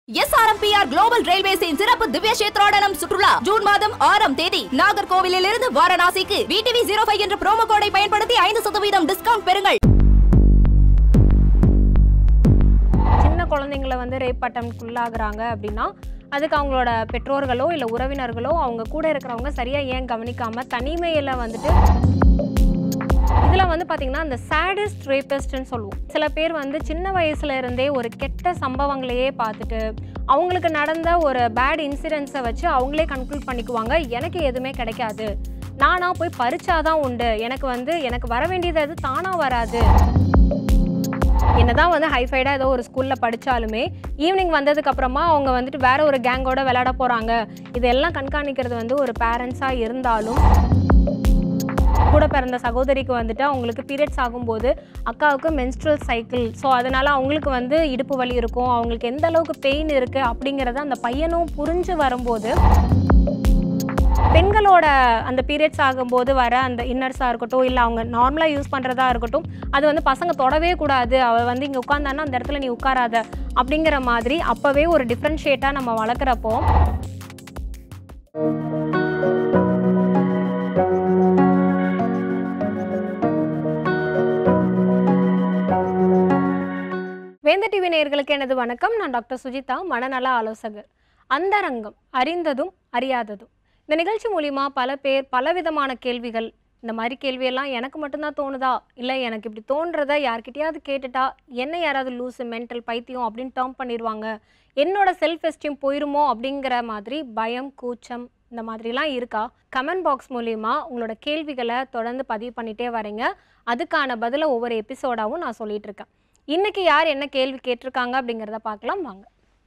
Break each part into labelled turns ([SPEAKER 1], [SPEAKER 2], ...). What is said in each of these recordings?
[SPEAKER 1] SRMPR global ரயில்வேஸின் சிறப்பு திவ்ய கஷேத்ராடனம் சுற்றுலா ஜூன் மாதம் ஆறாம் தேதி நாகர்கோவிலில் இருந்து வாரணாசிக்கு விடிவி ஜீரோ ஃபைவ் என்ற ப்ரோமோ கோடை பயன்படுத்தி ஐந்து சதவீதம் டிஸ்கவுண்ட் பெறுங்கள்
[SPEAKER 2] சின்ன குழந்தைங்கள வந்து ரேப் அட்டம்க்குள்ளாகிறாங்க அப்படின்னா அதுக்கு அவங்களோட பெற்றோர்களோ இல்லை உறவினர்களோ அவங்க கூட இருக்கிறவங்க சரியாக ஏன் கவனிக்காம தனிமையில் வந்துட்டு இதில் வந்து பார்த்திங்கன்னா அந்த சேடஸ்ட் ரேபிஸ்ட்னு சொல்லுவோம் சில பேர் வந்து சின்ன வயசுல இருந்தே ஒரு கெட்ட சம்பவங்களையே பார்த்துட்டு அவங்களுக்கு நடந்த ஒரு பேட் இன்சிடென்ட்ஸை வச்சு அவங்களே கன்க்ளூட் பண்ணிக்குவாங்க எனக்கு எதுவுமே கிடைக்காது நானாக போய் பறிச்சாதான் உண்டு எனக்கு வந்து எனக்கு வர வேண்டியது அது தானாக வராது என்னதான் வந்து ஹைஃபைடாக ஏதோ ஒரு ஸ்கூலில் படித்தாலுமே ஈவினிங் வந்ததுக்கு அப்புறமா அவங்க வந்துட்டு வேற ஒரு கேங்கோட விளையாட போகிறாங்க இதெல்லாம் கண்காணிக்கிறது வந்து ஒரு பேரண்ட்ஸாக இருந்தாலும் கூட பிறந்த சகோதரிக்கு வந்துட்டு அவங்களுக்கு பீரியட்ஸ் ஆகும்போது அக்காவுக்கு மென்ஸ்ட்ரல் சைக்கிள் ஸோ அதனால் அவங்களுக்கு வந்து இடுப்பு வலி இருக்கும் அவங்களுக்கு எந்த அளவுக்கு பெயின் இருக்குது அப்படிங்கிறத அந்த பையனும் புரிஞ்சு வரும்போது பெண்களோட அந்த பீரியட்ஸ் ஆகும்போது வர அந்த இன்னர்ஸாக இருக்கட்டும் இல்லை அவங்க நார்மலாக யூஸ் பண்ணுறதா இருக்கட்டும் அது வந்து பசங்க தொடவே கூடாது அவள் வந்து இங்கே உட்காந்தானா அந்த இடத்துல நீ உட்காராத அப்படிங்கிற மாதிரி அப்போவே ஒரு டிஃப்ரென்ஷியேட்டாக நம்ம வளர்க்குறப்போ வேந்த டிவி நேயர்களுக்கு எனது வணக்கம் நான் டாக்டர் சுஜிதா மனநல ஆலோசகர் அந்தரங்கம் அறிந்ததும் அறியாததும் இந்த நிகழ்ச்சி மூலிமா பல பேர் பலவிதமான கேள்விகள் இந்த மாதிரி கேள்வியெல்லாம் எனக்கு மட்டும்தான் தோணுதா இல்லை எனக்கு இப்படி தோன்றதை யார்கிட்டயாவது கேட்டுட்டா என்ன யாராவது லூஸு மென்டல் பைத்தியம் அப்படின்னு டேர்ம் பண்ணிடுவாங்க என்னோட செல்ஃப் எஸ்டீம் போயிருமோ அப்படிங்கிற மாதிரி பயம் கூச்சம் இந்த மாதிரிலாம் இருக்கா கமெண்ட் பாக்ஸ் மூலிமா உங்களோட கேள்விகளை தொடர்ந்து பதிவு பண்ணிகிட்டே வரீங்க அதுக்கான பதிலை ஒவ்வொரு எபிசோடாவும் நான் சொல்லிட்டு இருக்கேன் இன்னைக்கு யார் என்ன கேள்வி கேட்டிருக்காங்க அப்படிங்கிறத பார்க்கலாம் வாங்க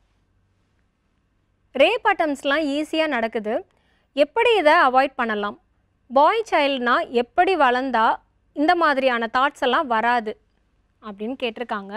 [SPEAKER 2] ரேப் அட்டம்ஸ்லாம் ஈஸியாக நடக்குது எப்படி இதை அவாய்ட் பண்ணலாம் பாய் சைல்டுனா எப்படி வளர்ந்தா இந்த மாதிரியான தாட்ஸ் எல்லாம் வராது அப்படின்னு கேட்டிருக்காங்க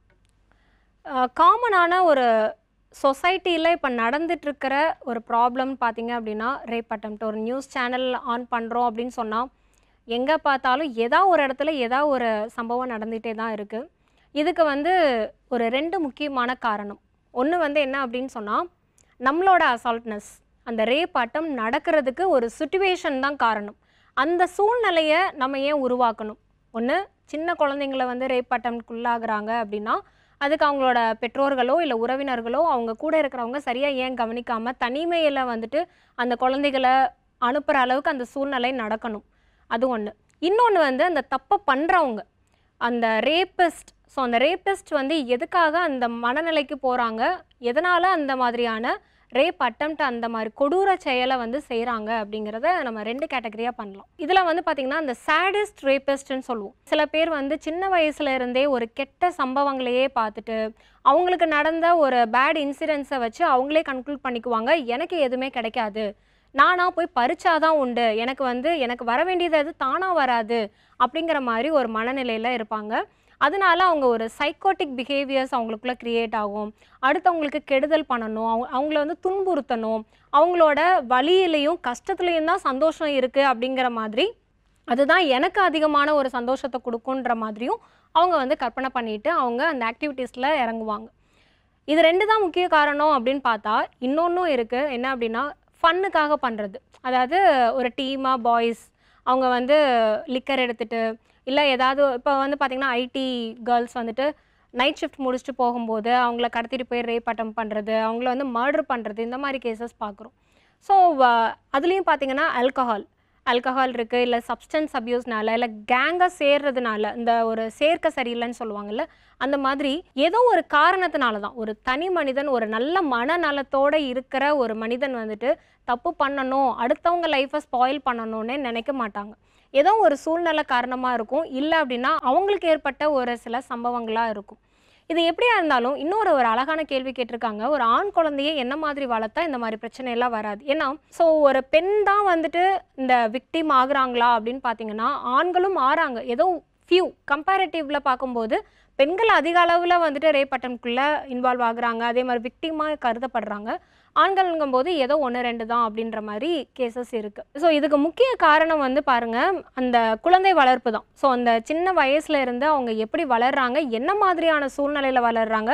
[SPEAKER 2] காமனான ஒரு சொசைட்டியில் இப்போ நடந்துட்டுருக்கிற ஒரு ப்ராப்ளம் பார்த்தீங்க அப்படின்னா ரேப் அட்டம்ப்ட் ஒரு நியூஸ் சேனல் ஆன் பண்ணுறோம் அப்படின்னு சொன்னால் எங்கே பார்த்தாலும் ஏதா ஒரு இடத்துல ஏதா ஒரு சம்பவம் நடந்துகிட்டே தான் இருக்குது இதுக்கு வந்து ஒரு ரெண்டு முக்கியமான காரணம் ஒன்று வந்து என்ன அப்படின்னு சொன்னால் நம்மளோட அசால்ட்னஸ் அந்த ரேப் அட்டம் நடக்கிறதுக்கு ஒரு சுச்சுவேஷன் தான் காரணம் அந்த சூழ்நிலையை நம்ம ஏன் உருவாக்கணும் ஒன்று சின்ன குழந்தைங்கள வந்து ரேப் அட்டம்க்குள்ளாகிறாங்க அப்படின்னா அதுக்கு அவங்களோட பெற்றோர்களோ இல்லை உறவினர்களோ அவங்க கூட இருக்கிறவங்க சரியாக ஏன் கவனிக்காமல் தனிமையில் வந்துட்டு அந்த குழந்தைகளை அனுப்புகிற அளவுக்கு அந்த சூழ்நிலை நடக்கணும் அது ஒன்று இன்னொன்று வந்து அந்த தப்பை பண்ணுறவங்க அந்த ரேபிஸ்ட் ஸோ அந்த ரேபிஸ்ட் வந்து எதுக்காக அந்த மனநிலைக்கு போகிறாங்க எதனால் அந்த மாதிரியான ரேப் அட்டம்ப்ட் அந்த மாதிரி கொடூர செயலை வந்து செய்கிறாங்க அப்படிங்கிறத நம்ம ரெண்டு கேட்டகரியாக பண்ணலாம் இதில் வந்து பார்த்திங்கன்னா அந்த சேடஸ்ட் ரேபிஸ்ட்னு சொல்லுவோம் சில பேர் வந்து சின்ன வயசுல இருந்தே ஒரு கெட்ட சம்பவங்களையே பார்த்துட்டு அவங்களுக்கு நடந்த ஒரு பேட் இன்சிடென்ட்ஸை வச்சு அவங்களே கன்க்ளூட் பண்ணிக்குவாங்க எனக்கு எதுவுமே கிடைக்காது நானாக போய் பறிச்சாதான் உண்டு எனக்கு வந்து எனக்கு வர வேண்டியது அது தானாக வராது அப்படிங்கிற மாதிரி ஒரு மனநிலையில் இருப்பாங்க அதனால அவங்க ஒரு சைக்கோட்டிக் பிஹேவியர்ஸ் அவங்களுக்குள்ள க்ரியேட் ஆகும் அடுத்தவங்களுக்கு கெடுதல் பண்ணணும் அவங்க அவங்கள வந்து துன்புறுத்தணும் அவங்களோட வலியிலையும் கஷ்டத்துலேயும் தான் சந்தோஷம் இருக்குது அப்படிங்கிற மாதிரி அதுதான் எனக்கு அதிகமான ஒரு சந்தோஷத்தை கொடுக்குன்ற மாதிரியும் அவங்க வந்து கற்பனை பண்ணிட்டு அவங்க அந்த ஆக்டிவிட்டீஸில் இறங்குவாங்க இது ரெண்டு தான் முக்கிய காரணம் அப்படின்னு பார்த்தா இன்னொன்றும் இருக்குது என்ன அப்படின்னா ஃபன்னுக்காக பண்ணுறது அதாவது ஒரு டீமாக பாய்ஸ் அவங்க வந்து லிக்கர் எடுத்துட்டு இல்லை ஏதாவது இப்போ வந்து பார்த்திங்கன்னா ஐடி கேர்ள்ஸ் வந்துட்டு நைட் ஷிஃப்ட் முடிச்சுட்டு போகும்போது அவங்கள கடத்திட்டு போய் ரேப் அட்டம் பண்ணுறது அவங்கள வந்து மர்டர் பண்ணுறது இந்த மாதிரி கேசஸ் பார்க்குறோம் ஸோ அதுலேயும் பார்த்தீங்கன்னா ஆல்கஹால் ஆல்கஹால் இருக்குது இல்லை சப்ஸ்டன்ஸ் அப்யூஸ்னால இல்லை கேங்காக சேர்றதுனால இந்த ஒரு சேர்க்க சரியில்லைன்னு சொல்லுவாங்கல்ல அந்த மாதிரி ஏதோ ஒரு காரணத்தினால தான் ஒரு தனி மனிதன் ஒரு நல்ல மனநலத்தோடு இருக்கிற ஒரு மனிதன் வந்துட்டு தப்பு பண்ணணும் அடுத்தவங்க லைஃப்பை ஸ்பாயில் பண்ணணும்னே நினைக்க மாட்டாங்க ஏதோ ஒரு சூழ்நிலை காரணமாக இருக்கும் இல்லை அப்படின்னா அவங்களுக்கு ஏற்பட்ட ஒரு சில சம்பவங்களாக இருக்கும் இது எப்படியா இருந்தாலும் இன்னொரு ஒரு அழகான கேள்வி கேட்டிருக்காங்க ஒரு ஆண் குழந்தையை என்ன மாதிரி வளர்த்தா இந்த மாதிரி பிரச்சனை எல்லாம் வராது ஏன்னா ஸோ ஒரு பெண் தான் வந்துட்டு இந்த விக்டிம் ஆகுறாங்களா அப்படின்னு பார்த்தீங்கன்னா ஆண்களும் ஆறாங்க ஏதோ ஃபியூ கம்பேரிட்டிவ்ல பார்க்கும்போது பெண்கள் அதிக அளவில் வந்துட்டு ரேப் அட்டம்குள்ளே இன்வால்வ் ஆகுறாங்க அதே மாதிரி விக்டிமாக கருதப்படுறாங்க ஆண்கள்ங்கும் போது ஏதோ ஒன்று ரெண்டு தான் அப்படின்ற மாதிரி கேசஸ் இருக்குது ஸோ இதுக்கு முக்கிய காரணம் வந்து பாருங்கள் அந்த குழந்தை வளர்ப்பு தான் ஸோ அந்த சின்ன வயசுல இருந்து அவங்க எப்படி வளர்றாங்க என்ன மாதிரியான சூழ்நிலையில் வளர்றாங்க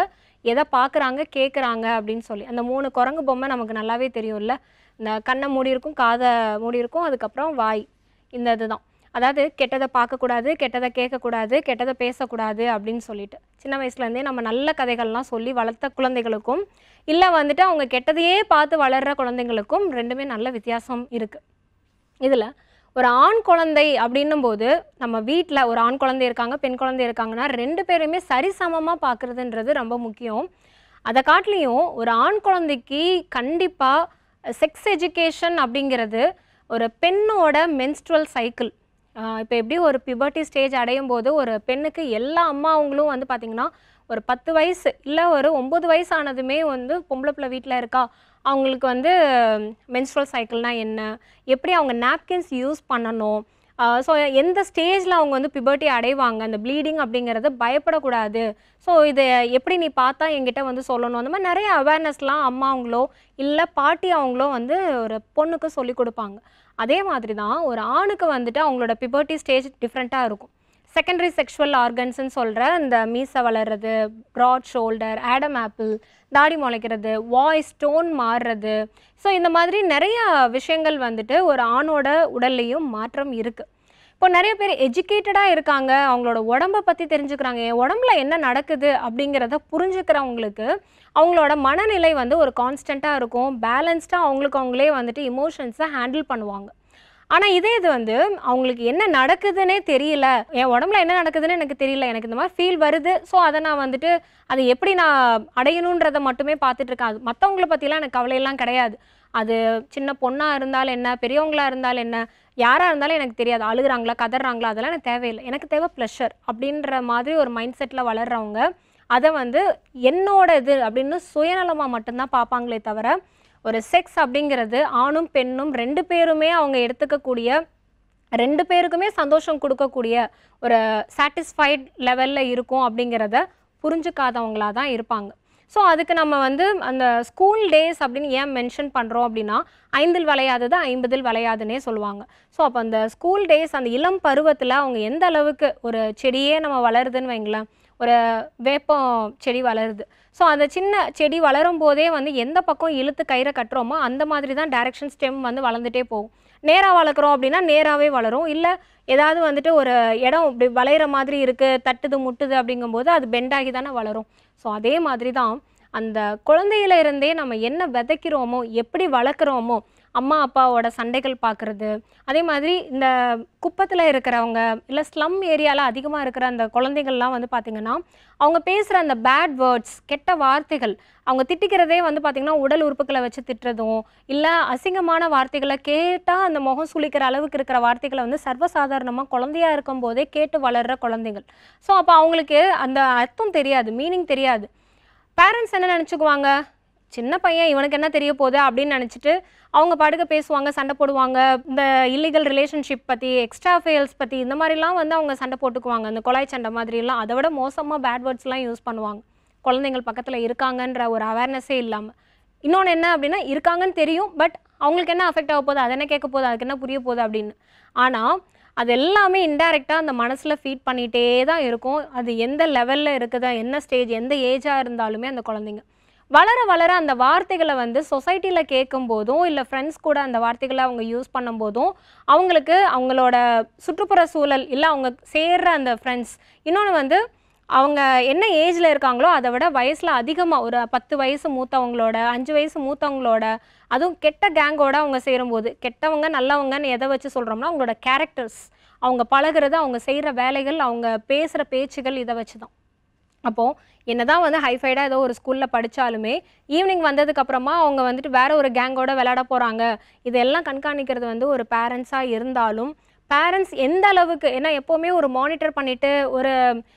[SPEAKER 2] எதை பார்க்குறாங்க கேட்குறாங்க அப்படின்னு சொல்லி அந்த மூணு குரங்கு பொம்மை நமக்கு நல்லாவே தெரியும்ல இந்த கண்ணை மூடி இருக்கும் காதை மூடி இருக்கும் அதுக்கப்புறம் வாய் இந்த இதுதான் அதாவது கெட்டதை பார்க்கக்கூடாது கெட்டதை கேட்கக்கூடாது கெட்டதை பேசக்கூடாது அப்படின்னு சொல்லிட்டு சின்ன வயசுலேருந்தே நம்ம நல்ல கதைகள்லாம் சொல்லி வளர்த்த குழந்தைகளுக்கும் இல்லை வந்துட்டு அவங்க கெட்டதையே பார்த்து வளர்கிற குழந்தைங்களுக்கும் ரெண்டுமே நல்ல வித்தியாசம் இருக்குது இதில் ஒரு ஆண் குழந்தை அப்படின்னும் போது நம்ம வீட்டில் ஒரு ஆண் குழந்தை இருக்காங்க பெண் குழந்தை இருக்காங்கன்னா ரெண்டு பேருமே சரிசமமாக பார்க்குறதுன்றது ரொம்ப முக்கியம் அதை காட்டிலையும் ஒரு ஆண் குழந்தைக்கு கண்டிப்பாக செக்ஸ் எஜுகேஷன் அப்படிங்கிறது ஒரு பெண்ணோட மென்ஸ்ட்ரல் சைக்கிள் இப்போ எப்படி ஒரு பிபர்ட்டி ஸ்டேஜ் அடையும் போது ஒரு பெண்ணுக்கு எல்லா அம்மாவங்களும் வந்து பார்த்திங்கன்னா ஒரு பத்து வயசு இல்லை ஒரு ஒம்பது வயசு ஆனதுமே வந்து பொம்பளை பிள்ளை வீட்டில் இருக்கா அவங்களுக்கு வந்து மென்ஸ்ட்ரல் சைக்கிள்னால் என்ன எப்படி அவங்க நாப்கின்ஸ் யூஸ் பண்ணணும் ஸோ எந்த ஸ்டேஜில் அவங்க வந்து பிபர்ட்டி அடைவாங்க அந்த ப்ளீடிங் அப்படிங்கிறது பயப்படக்கூடாது ஸோ இதை எப்படி நீ பார்த்தா என்கிட்ட வந்து சொல்லணும் அந்த மாதிரி நிறைய அவேர்னஸ்லாம் அம்மா அவங்களோ இல்லை பாட்டி அவங்களோ வந்து ஒரு பொண்ணுக்கு சொல்லி கொடுப்பாங்க அதே மாதிரி தான் ஒரு ஆணுக்கு வந்துட்டு அவங்களோட பிபர்ட்டி ஸ்டேஜ் டிஃப்ரெண்ட்டாக இருக்கும் செகண்டரி செக்ஷுவல் ஆர்கன்ஸ்னு சொல்கிற இந்த மீசை வளர்றது ப்ராட் ஷோல்டர் ஆடம் ஆப்பிள் தாடி முளைக்கிறது வாய்ஸ் டோன் மாறுறது ஸோ இந்த மாதிரி நிறைய விஷயங்கள் வந்துட்டு ஒரு ஆணோட உடல்லையும் மாற்றம் இருக்குது இப்போ நிறைய பேர் எஜுகேட்டடாக இருக்காங்க அவங்களோட உடம்பை பற்றி தெரிஞ்சுக்கிறாங்க என் உடம்புல என்ன நடக்குது அப்படிங்கிறத புரிஞ்சுக்கிறவங்களுக்கு அவங்களோட மனநிலை வந்து ஒரு கான்ஸ்டண்ட்டாக இருக்கும் பேலன்ஸ்டாக அவங்களுக்கு அவங்களே வந்துட்டு இமோஷன்ஸை ஹேண்டில் பண்ணுவாங்க ஆனால் இதே இது வந்து அவங்களுக்கு என்ன நடக்குதுன்னே தெரியல என் உடம்புல என்ன நடக்குதுன்னு எனக்கு தெரியல எனக்கு இந்த மாதிரி ஃபீல் வருது ஸோ அதை நான் வந்துட்டு அதை எப்படி நான் அடையணுன்றதை மட்டுமே பார்த்துட்டு இருக்கேன் அது மற்றவங்கள பற்றிலாம் எனக்கு கவலையெல்லாம் கிடையாது அது சின்ன பொண்ணாக இருந்தாலும் என்ன பெரியவங்களா இருந்தாலும் என்ன யாராக இருந்தாலும் எனக்கு தெரியாது அழுகுறாங்களா கதறாங்களா அதெல்லாம் எனக்கு தேவையில்லை எனக்கு தேவை ப்ளஷர் அப்படின்ற மாதிரி ஒரு மைண்ட் செட்டில் வளர்கிறவங்க அதை வந்து என்னோட இது அப்படின்னு சுயநலமாக மட்டும்தான் பார்ப்பாங்களே தவிர ஒரு செக்ஸ் அப்படிங்கிறது ஆணும் பெண்ணும் ரெண்டு பேருமே அவங்க எடுத்துக்கக்கூடிய ரெண்டு பேருக்குமே சந்தோஷம் கொடுக்கக்கூடிய ஒரு சாட்டிஸ்ஃபைட் லெவலில் இருக்கும் அப்படிங்கிறத புரிஞ்சுக்காதவங்களா தான் இருப்பாங்க ஸோ அதுக்கு நம்ம வந்து அந்த ஸ்கூல் டேஸ் அப்படின்னு ஏன் மென்ஷன் பண்ணுறோம் அப்படின்னா ஐந்தில் விளையாதது ஐம்பதில் விளையாதுன்னே சொல்லுவாங்க ஸோ அப்போ அந்த ஸ்கூல் டேஸ் அந்த இளம் பருவத்தில் அவங்க எந்த அளவுக்கு ஒரு செடியே நம்ம வளருதுன்னு வைங்களேன் ஒரு வேப்பம் செடி வளருது ஸோ அந்த சின்ன செடி வளரும் போதே வந்து எந்த பக்கம் இழுத்து கயிறை கட்டுறோமோ அந்த மாதிரி தான் டைரக்ஷன் ஸ்டெம் வந்து வளர்ந்துட்டே போகும் நேராக வளர்க்குறோம் அப்படின்னா நேராகவே வளரும் இல்லை ஏதாவது வந்துட்டு ஒரு இடம் இப்படி வளையிற மாதிரி இருக்குது தட்டுது முட்டுது அப்படிங்கும்போது அது பெண்டாகி தானே வளரும் ஸோ அதே மாதிரி தான் அந்த குழந்தையில இருந்தே நம்ம என்ன விதைக்கிறோமோ எப்படி வளர்க்குறோமோ அம்மா அப்பாவோட சண்டைகள் பார்க்குறது அதே மாதிரி இந்த குப்பத்தில் இருக்கிறவங்க இல்லை ஸ்லம் ஏரியாவில் அதிகமாக இருக்கிற அந்த குழந்தைகள்லாம் வந்து பார்த்திங்கன்னா அவங்க பேசுகிற அந்த பேட் வேர்ட்ஸ் கெட்ட வார்த்தைகள் அவங்க திட்டிக்கிறதே வந்து பார்த்திங்கன்னா உடல் உறுப்புகளை வச்சு திட்டுறதும் இல்லை அசிங்கமான வார்த்தைகளை கேட்டால் அந்த முகம் சுளிக்கிற அளவுக்கு இருக்கிற வார்த்தைகளை வந்து சர்வசாதாரணமாக குழந்தையா இருக்கும் போதே கேட்டு வளர்கிற குழந்தைகள் ஸோ அப்போ அவங்களுக்கு அந்த அர்த்தம் தெரியாது மீனிங் தெரியாது பேரண்ட்ஸ் என்ன நினச்சிக்குவாங்க சின்ன பையன் இவனுக்கு என்ன தெரிய போகுது அப்படின்னு நினச்சிட்டு அவங்க பாட்டுக்கு பேசுவாங்க சண்டை போடுவாங்க இந்த இல்லீகல் ரிலேஷன்ஷிப் பற்றி எக்ஸ்ட்ரா ஃபெயில்ஸ் பற்றி இந்த மாதிரிலாம் வந்து அவங்க சண்டை போட்டுக்குவாங்க இந்த கொலாய் சண்டை மாதிரிலாம் அதை விட மோசமாக பேட் வேர்ட்ஸ்லாம் யூஸ் பண்ணுவாங்க குழந்தைங்கள் பக்கத்தில் இருக்காங்கன்ற ஒரு அவேர்னஸே இல்லாமல் இன்னொன்று என்ன அப்படின்னா இருக்காங்கன்னு தெரியும் பட் அவங்களுக்கு என்ன அஃபெக்ட் ஆக போகுது அது என்ன கேட்க போகுது அதுக்கு என்ன புரிய போகுது அப்படின்னு ஆனால் அது எல்லாமே இன்டைரக்டாக அந்த மனசில் ஃபீட் பண்ணிகிட்டே தான் இருக்கும் அது எந்த லெவலில் இருக்குதா என்ன ஸ்டேஜ் எந்த ஏஜாக இருந்தாலுமே அந்த குழந்தைங்க வளர வளர அந்த வார்த்தைகளை வந்து சொசைட்டியில் கேட்கும் போதும் இல்லை ஃப்ரெண்ட்ஸ் கூட அந்த வார்த்தைகளை அவங்க யூஸ் பண்ணும்போதும் அவங்களுக்கு அவங்களோட சுற்றுப்புற சூழல் இல்லை அவங்க சேர்ற அந்த ஃப்ரெண்ட்ஸ் இன்னொன்று வந்து அவங்க என்ன ஏஜில் இருக்காங்களோ அதை விட வயசில் அதிகமாக ஒரு பத்து வயசு மூத்தவங்களோட அஞ்சு வயசு மூத்தவங்களோட அதுவும் கெட்ட கேங்கோட அவங்க சேரும்போது கெட்டவங்க நல்லவங்கன்னு எதை வச்சு சொல்கிறோம்னா அவங்களோட கேரக்டர்ஸ் அவங்க பழகுறது அவங்க செய்கிற வேலைகள் அவங்க பேசுகிற பேச்சுகள் இதை வச்சு தான் அப்போது என்னதான் வந்து ஹைஃபைடாக ஏதோ ஒரு ஸ்கூலில் படித்தாலுமே ஈவினிங் வந்ததுக்கு அப்புறமா அவங்க வந்துட்டு வேற ஒரு கேங்கோட விளையாட போகிறாங்க இதெல்லாம் கண்காணிக்கிறது வந்து ஒரு பேரண்ட்ஸாக இருந்தாலும் பேரண்ட்ஸ் எந்த அளவுக்கு ஏன்னா எப்போவுமே ஒரு மானிட்டர் பண்ணிவிட்டு ஒரு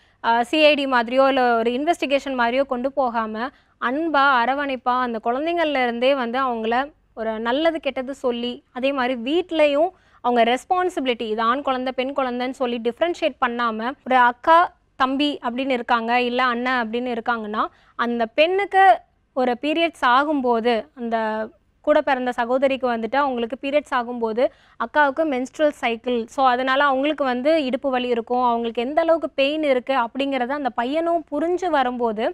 [SPEAKER 2] சிஐடி மாதிரியோ இல்லை ஒரு இன்வெஸ்டிகேஷன் மாதிரியோ கொண்டு போகாமல் அன்பாக அரவணைப்பாக அந்த குழந்தைங்கள்ல இருந்தே வந்து அவங்கள ஒரு நல்லது கெட்டது சொல்லி அதே மாதிரி வீட்லேயும் அவங்க ரெஸ்பான்சிபிலிட்டி இது ஆண் குழந்தை பெண் குழந்தைன்னு சொல்லி டிஃப்ரென்ஷியேட் பண்ணாமல் ஒரு அக்கா தம்பி அப்படின்னு இருக்காங்க இல்லை அண்ணன் அப்படின்னு இருக்காங்கன்னா அந்த பெண்ணுக்கு ஒரு பீரியட்ஸ் ஆகும்போது அந்த கூட பிறந்த சகோதரிக்கு வந்துட்டு அவங்களுக்கு பீரியட்ஸ் ஆகும்போது அக்காவுக்கு menstrual சைக்கிள் ஸோ அதனால் அவங்களுக்கு வந்து இடுப்பு வலி இருக்கும் அவங்களுக்கு எந்த அளவுக்கு பெயின் இருக்குது அப்படிங்கிறத அந்த பையனும் புரிஞ்சு வரும்போது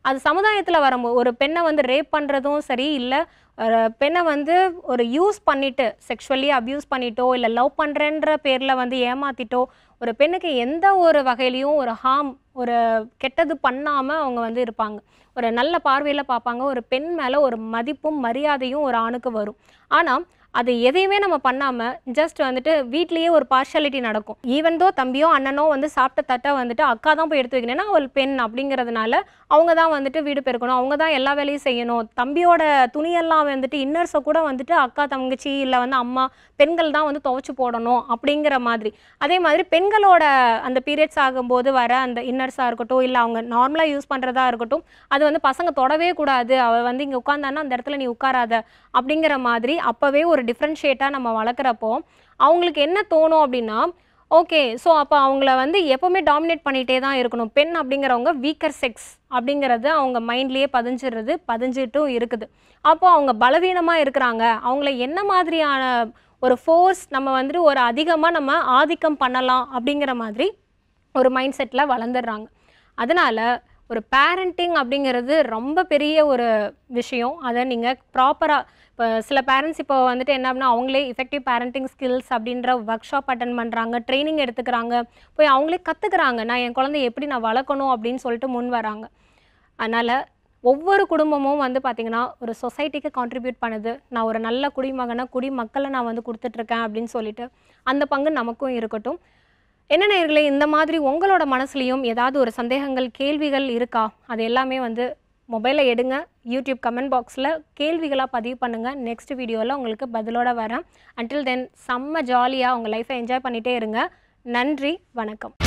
[SPEAKER 2] அது சமுதாயத்தில் வரும்போது ஒரு பெண்ணை வந்து ரேப் பண்ணுறதும் சரி இல்லை ஒரு பெண்ணை வந்து ஒரு யூஸ் பண்ணிட்டு செக்ஷுவலி அப்யூஸ் பண்ணிட்டோ இல்லை லவ் பண்ணுறேன்ற பேரில் வந்து ஏமாத்திட்டோ ஒரு பெண்ணுக்கு எந்த ஒரு வகையிலையும் ஒரு ஹார்ம் ஒரு கெட்டது பண்ணாமல் அவங்க வந்து இருப்பாங்க ஒரு நல்ல பார்வையில் பார்ப்பாங்க ஒரு பெண் மேலே ஒரு மதிப்பும் மரியாதையும் ஒரு ஆணுக்கு வரும் ஆனால் அது எதையுமே நம்ம பண்ணாமல் ஜஸ்ட் வந்துட்டு வீட்லேயே ஒரு பார்ஷாலிட்டி நடக்கும் ஈவன் தோ தம்பியோ அண்ணனோ வந்து சாப்பிட்ட தட்டை வந்துட்டு அக்கா தான் போய் எடுத்து வைக்கணும் ஏன்னா அவள் பெண் அப்படிங்கிறதுனால அவங்க தான் வந்துட்டு வீடு பெருக்கணும் அவங்க தான் எல்லா வேலையும் செய்யணும் தம்பியோட துணியெல்லாம் வந்துட்டு இன்னர்ஸை கூட வந்துட்டு அக்கா தங்கச்சி இல்லை வந்து அம்மா பெண்கள் தான் வந்து துவைச்சு போடணும் அப்படிங்கிற மாதிரி அதே மாதிரி பெண்களோட அந்த பீரியட்ஸ் ஆகும்போது வர அந்த இன்னர்ஸாக இருக்கட்டும் இல்லை அவங்க நார்மலாக யூஸ் பண்ணுறதா இருக்கட்டும் அது வந்து பசங்க தொடவே கூடாது அவள் வந்து இங்கே உட்காந்தானா அந்த இடத்துல நீ உட்காராத அப்படிங்கிற மாதிரி அப்போவே ஒரு டிஃப்ரென்ஷியேட்டாக நம்ம வளர்க்குறப்போ அவங்களுக்கு என்ன தோணும் அப்படின்னா ஓகே ஸோ அப்போ அவங்கள வந்து எப்போவுமே டாமினேட் பண்ணிகிட்டே தான் இருக்கணும் பெண் அப்படிங்கிறவங்க வீக்கர் செக்ஸ் அப்படிங்கிறது அவங்க மைண்ட்லேயே பதிஞ்சிடுறது பதிஞ்சிட்டும் இருக்குது அப்போ அவங்க பலவீனமாக இருக்கிறாங்க அவங்கள என்ன மாதிரியான ஒரு ஃபோர்ஸ் நம்ம வந்துட்டு ஒரு அதிகமாக நம்ம ஆதிக்கம் பண்ணலாம் அப்படிங்கிற மாதிரி ஒரு மைண்ட் செட்டில் வளர்ந்துடுறாங்க அதனால் ஒரு பேரண்டிங் அப்படிங்கிறது ரொம்ப பெரிய ஒரு விஷயம் அதை நீங்கள் ப்ராப்பராக இப்போ சில பேரண்ட்ஸ் இப்போ வந்துட்டு என்ன அப்படின்னா அவங்களே எஃபெக்டிவ் பேரண்டிங் ஸ்கில்ஸ் அப்படின்ற ஒர்க் ஷாப் அட்டன் பண்ணுறாங்க ட்ரைனிங் எடுத்துக்கிறாங்க போய் அவங்களே கற்றுக்குறாங்க நான் என் குழந்தைய எப்படி நான் வளர்க்கணும் அப்படின்னு சொல்லிட்டு முன் வராங்க அதனால் ஒவ்வொரு குடும்பமும் வந்து பார்த்திங்கன்னா ஒரு சொசைட்டிக்கு கான்ட்ரிபியூட் பண்ணுது நான் ஒரு நல்ல குடிமகனை குடிமக்களை நான் வந்து கொடுத்துட்ருக்கேன் அப்படின்னு சொல்லிட்டு அந்த பங்கு நமக்கும் இருக்கட்டும் என்ன நேயர்களே இந்த மாதிரி உங்களோட மனசுலையும் ஏதாவது ஒரு சந்தேகங்கள் கேள்விகள் இருக்கா அது எல்லாமே வந்து மொபைலில் எடுங்க யூடியூப் கமெண்ட் பாக்ஸில் கேள்விகளாக பதிவு பண்ணுங்கள் நெக்ஸ்ட் வீடியோவில் உங்களுக்கு பதிலோட வரேன் அன்டில் தென் செம்ம ஜாலியாக உங்கள் லைஃப்பை என்ஜாய் பண்ணிகிட்டே இருங்க நன்றி வணக்கம்